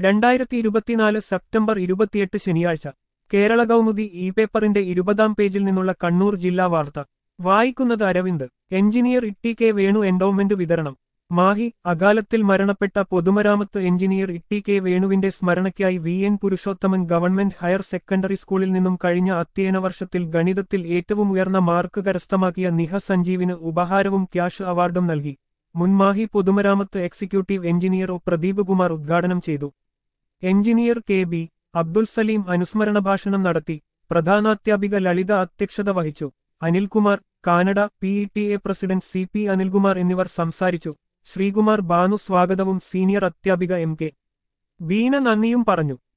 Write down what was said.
രണ്ടായിരത്തി ഇരുപത്തിനാല് സെപ്റ്റംബർ ഇരുപത്തിയെട്ട് ശനിയാഴ്ച കേരള കൗമുദി ഇ പേപ്പറിന്റെ ഇരുപതാം പേജിൽ നിന്നുള്ള കണ്ണൂർ ജില്ലാ വാർത്ത വായിക്കുന്നത് Aravind engineer Itty K Venu endowment വിതരണം മാഹി അകാലത്തിൽ മരണപ്പെട്ട പൊതുമരാമത്ത് എഞ്ചിനീയർ ഇട്ടി കെ വേണുവിന്റെ സ്മരണയ്ക്കായി V N Purushothaman government higher secondary സ്കൂളിൽ നിന്നും കഴിഞ്ഞ അധ്യയന വർഷത്തിൽ ഗണിതത്തിൽ ഏറ്റവും ഉയർന്ന മാർക്ക് കരസ്ഥമാക്കിയ നിഹ സഞ്ജീവിന് ഉപഹാരവും ക്യാഷ് അവാർഡും നൽകി മുൻ മാഹി പൊതുമരാമത്ത് executive engineer O Pradeep Kumar ഉദ്ഘാടനം ചെയ്തു engineer K B Abdul Salim അനുസ്മരണ ഭാഷണം നടത്തി പ്രധാനാധ്യാപിക ലളിത അധ്യക്ഷത വഹിച്ചു Anilkumar Canada P E T A president C P Anilkumar എന്നിവർ സംസാരിച്ചു ശ്രീകുമാർ ബാനു സ്വാഗതവും സീനിയർ അധ്യാപിക എം കെ വീണ നന്ദിയും പറഞ്ഞു